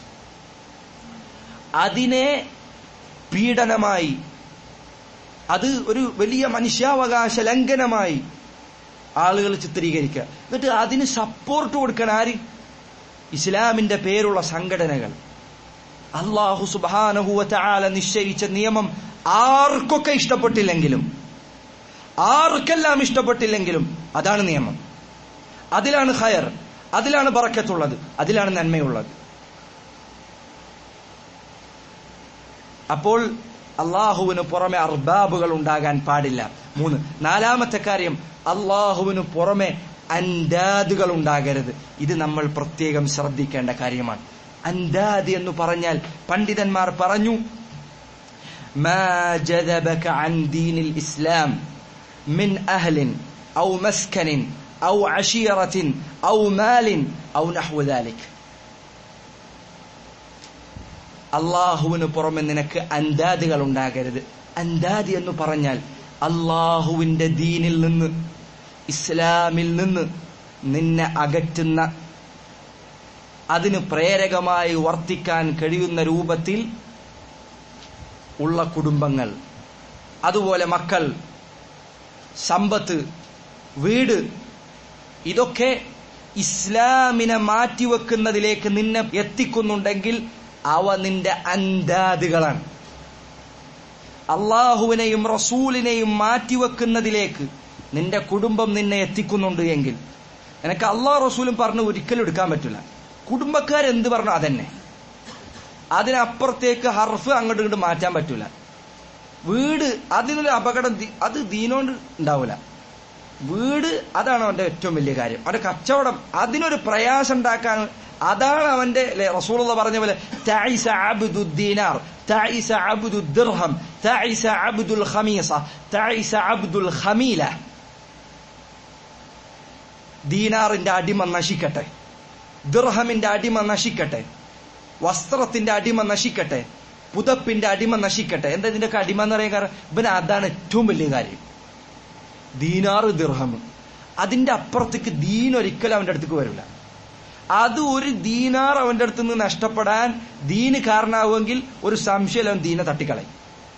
അതിനെ പീഡനമായി അത് ഒരു വലിയ മനുഷ്യാവകാശ ലംഘനമായി ആളുകൾ ചിത്രീകരിക്കുക എന്നിട്ട് അതിന് സപ്പോർട്ട് കൊടുക്കാൻ ആര് ഇസ്ലാമിന്റെ പേരുള്ള സംഘടനകൾ അള്ളാഹു സുബാനഹുവ ആല നിശ്ചയിച്ച നിയമം ആർക്കൊക്കെ ഇഷ്ടപ്പെട്ടില്ലെങ്കിലും ആർക്കെല്ലാം ഇഷ്ടപ്പെട്ടില്ലെങ്കിലും അതാണ് നിയമം അതിലാണ് ഹയർ അതിലാണ് പറക്കത്തുള്ളത് അതിലാണ് നന്മയുള്ളത് അപ്പോൾ അള്ളാഹുവിന് പുറമെ അർബാബുകൾ ഉണ്ടാകാൻ പാടില്ല മൂന്ന് നാലാമത്തെ കാര്യം അള്ളാഹുവിന് പുറമെ അൻഡാദുകൾ ഉണ്ടാകരുത് ഇത് നമ്മൾ പ്രത്യേകം ശ്രദ്ധിക്കേണ്ട കാര്യമാണ് അൻഡാദ് എന്ന് പറഞ്ഞാൽ പണ്ഡിതന്മാർ പറഞ്ഞു ما جذبك عن دين الإسلام من أهل أو مسكن أو عشيرة أو مال أو نحو ذلك അള്ളാഹുവിന് പുറമെ നിനക്ക് അന്താദികൾ ഉണ്ടാകരുത് അന്താദി എന്ന് പറഞ്ഞാൽ അള്ളാഹുവിന്റെ ദീനിൽ നിന്ന് ഇസ്ലാമിൽ നിന്ന് നിന്നെ അകറ്റുന്ന അതിന് പ്രേരകമായി വർത്തിക്കാൻ കഴിയുന്ന രൂപത്തിൽ ഉള്ള കുടുംബങ്ങൾ അതുപോലെ മക്കൾ സമ്പത്ത് വീട് ഇതൊക്കെ ഇസ്ലാമിനെ മാറ്റിവെക്കുന്നതിലേക്ക് നിന്നെ എത്തിക്കുന്നുണ്ടെങ്കിൽ അവ നിന്റെ അന്താദികളാണ് അള്ളാഹുവിനെയും റസൂലിനെയും മാറ്റിവെക്കുന്നതിലേക്ക് നിന്റെ കുടുംബം നിന്നെ എത്തിക്കുന്നുണ്ട് എങ്കിൽ നിനക്ക് അള്ളാഹ് റസൂലും പറഞ്ഞ് ഒരിക്കലും എടുക്കാൻ പറ്റില്ല കുടുംബക്കാരെന്ത് പറഞ്ഞു അതന്നെ അതിനപ്പുറത്തേക്ക് ഹർഫ് അങ്ങോട്ട് ഇങ്ങോട്ട് മാറ്റാൻ പറ്റൂല വീട് അതിനൊരു അപകടം ദി- അത് ദീനോണ്ട് ഉണ്ടാവില്ല വീട് അതാണ് അവന്റെ ഏറ്റവും വലിയ കാര്യം അവന്റെ കച്ചവടം അതിനൊരു പ്രയാസം ഉണ്ടാക്കാൻ അതാണ് അവന്റെ അല്ലെ റസൂലുള്ള പറഞ്ഞ പോലെ തൈസ അബ്ദു ദീനാർ തൈസ അബ്ദു ദിർഹം തൈസ അബ്ദുൽ ഖമീസ തൈസ അബ്ദുൽ ഖമീല ദീനാറിന്റെ അടിമ നശിക്കട്ടെ ദിർഹമിന്റെ അടിമ നശിക്കട്ടെ വസ്ത്രത്തിന്റെ അടിമ നശിക്കട്ടെ പുതപ്പിന്റെ അടിമ നശിക്കട്ടെ എന്താ ഇതിന്റെ അടിമ എന്ന് പറയാൻ കാരണം ഇവന് അതാണ് ഏറ്റവും വലിയ കാര്യം ദീനാറ് ദിർഹം അതിന്റെ അപ്പുറത്തേക്ക് ദീൻ ഒരിക്കലും അവന്റെ അടുത്തേക്ക് വരില്ല അത് ഒരു ദീനാർ അവന്റെ അടുത്ത് നിന്ന് നഷ്ടപ്പെടാൻ ദീന് കാരണമാവുമെങ്കിൽ ഒരു സംശയം അവൻ ദീനെ തട്ടിക്കളയും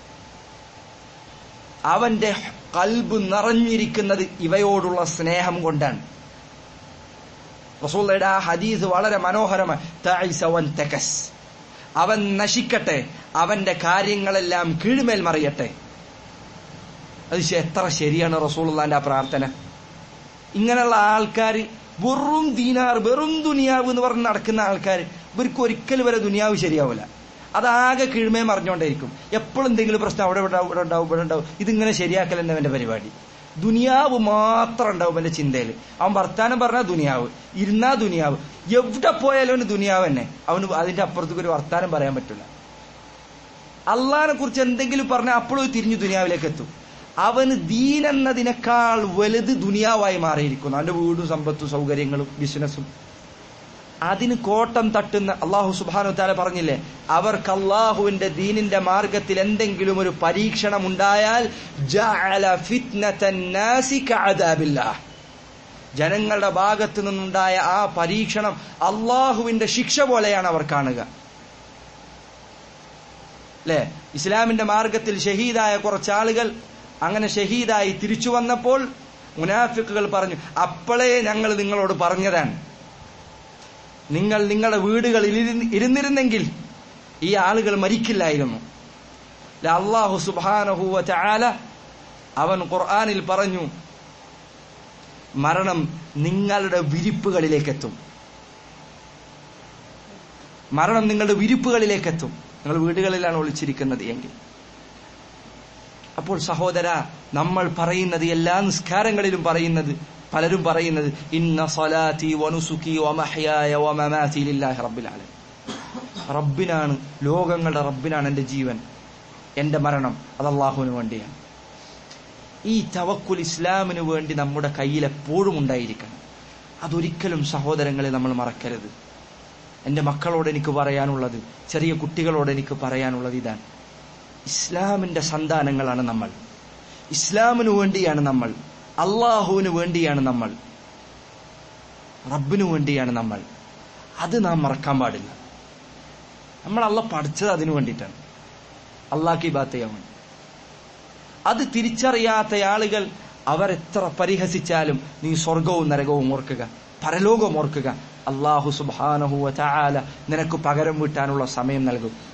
അവന്റെ കൽബ് നിറഞ്ഞിരിക്കുന്നത് ഇവയോടുള്ള സ്നേഹം കൊണ്ടാണ് റസൂള്ളയുടെ ആ ഹദീസ് വളരെ മനോഹരമായി തഅയ്സ വൻ തകസ്. അവൻ നശിക്കട്ടെ അവന്റെ കാര്യങ്ങളെല്ലാം കീഴ്മേൽ മറിയട്ടെ അത് ശ- എത്ര ശരിയാണ് റസൂള്ളാന്റെ ആ പ്രാർത്ഥന ഇങ്ങനെയുള്ള ആൾക്കാർ വെറും ദീനാർ വെറും ദുനിയാവ് എന്ന് പറഞ്ഞ് നടക്കുന്ന ആൾക്കാർ ഇവർക്ക് ഒരിക്കലും വരെ ദുനിയാവ് ശരിയാവില്ല അതാകെ കീഴ്മേ മറിഞ്ഞുകൊണ്ടേയിരിക്കും എപ്പോഴും എന്തെങ്കിലും പ്രശ്നം അവിടെ ഇവിടെ ഇവിടെ ഉണ്ടാവും ഇവിടെ ഉണ്ടാവും ഇതിങ്ങനെ ശരിയാക്കൽ തന്നെ അവന്റെ പരിപാടി ദുനിയാവ് മാത്രം ഉണ്ടാവും അവന്റെ ചിന്തയിൽ അവൻ വർത്താനം പറഞ്ഞാൽ ദുനിയാവ് ഇരുന്നാ ദുനിയാവ് എവിടെ പോയാലും അവന് ദുനിയാവ് തന്നെ അവന് അതിന്റെ അപ്പുറത്തേക്ക് ഒരു വർത്താനം പറയാൻ പറ്റില്ല അള്ളഹാനെ കുറിച്ച് എന്തെങ്കിലും പറഞ്ഞാൽ അപ്പോഴും തിരിഞ്ഞു ദുനിയാവിലേക്ക് എത്തും അവന് ദീൻ എന്നതിനേക്കാൾ വലുത് ദുനിയാവായി മാറിയിരിക്കുന്നു അവന്റെ വീടും സമ്പത്തും സൗകര്യങ്ങളും ബിസിനസ്സും അതിന് കോട്ടം തട്ടുന്ന അള്ളാഹു സുബാനു താല പറഞ്ഞില്ലേ അവർക്ക് അള്ളാഹുവിന്റെ ദീനിന്റെ മാർഗത്തിൽ എന്തെങ്കിലും ഒരു പരീക്ഷണം ഉണ്ടായാൽ ജഅല ഫിത്നത്തൻ നാസി കഅദാബില്ലാഹ്. ജനങ്ങളുടെ ഭാഗത്ത് നിന്നുണ്ടായ ആ പരീക്ഷണം അള്ളാഹുവിന്റെ ശിക്ഷ പോലെയാണ് അവർ കാണുക അല്ലെ ഇസ്ലാമിന്റെ മാർഗത്തിൽ ഷഹീദായ കുറച്ചാളുകൾ അങ്ങനെ ഷഹീദായി തിരിച്ചു വന്നപ്പോൾ മുനാഫിക്കുകൾ പറഞ്ഞു അപ്പോഴേ ഞങ്ങൾ നിങ്ങളോട് പറഞ്ഞതാണ് നിങ്ങൾ നിങ്ങളുടെ വീടുകളിൽ ഇരുന്ന് ഇരുന്നിരുന്നെങ്കിൽ ഈ ആളുകൾ മരിക്കില്ലായിരുന്നു ല അള്ളാഹു സുബാനഹുവ ചാല അവൻ ഖുർആനിൽ പറഞ്ഞു മരണം നിങ്ങളുടെ വിരിപ്പുകളിലേക്കെത്തും മരണം നിങ്ങളുടെ വിരിപ്പുകളിലേക്കെത്തും നിങ്ങൾ വീടുകളിലാണ് ഒളിച്ചിരിക്കുന്നത് എങ്കിൽ അപ്പോൾ സഹോദര നമ്മൾ പറയുന്നത് എല്ലാ നിസ്കാരങ്ങളിലും പറയുന്നത് പലരും പറയുന്നത് ഇന്ന സലാത്തി വനുസുക്കി വമഹയായ വമമാതി ലില്ലാഹി റബ്ബിൽ ആലമീൻ റബ്ബിനാണ് ലോകങ്ങളുടെ റബ്ബിനാണ് എൻ്റെ ജീവൻ എൻ്റെ മരണം അത് അള്ളാഹുവിന് വേണ്ടിയാണ് ഈ തവക്കുൽ ഇസ്ലാമിന് വേണ്ടി നമ്മുടെ കയ്യിൽ എപ്പോഴും ഉണ്ടായിരിക്കണം അതൊരിക്കലും സഹോദരങ്ങളെ നമ്മൾ മറക്കരുത് എൻ്റെ മക്കളോട് എനിക്ക് പറയാനുള്ളത് ചെറിയ കുട്ടികളോട് എനിക്ക് പറയാനുള്ളത് ഇതാണ് ഇസ്ലാമിന്റെ സന്താനങ്ങളാണ് നമ്മൾ ഇസ്ലാമിനു വേണ്ടിയാണ് നമ്മൾ അള്ളാഹുവിന് വേണ്ടിയാണ് നമ്മൾ റബ്ബിനു വേണ്ടിയാണ് നമ്മൾ അത് നാം മറക്കാൻ പാടില്ല നമ്മൾ അള്ള പഠിച്ചത് അതിനു വേണ്ടിയിട്ടാണ് അള്ളാഹ് ബാത്ത് ചെയ്യാൻ വേണ്ടി അത് തിരിച്ചറിയാത്ത ആളുകൾ അവരെത്ര പരിഹസിച്ചാലും നീ സ്വർഗവും നരകവും ഓർക്കുക പരലോകവും ഓർക്കുക അള്ളാഹു സുബാനഹുവ ചാല നിനക്ക് പകരം വീട്ടാനുള്ള സമയം നൽകും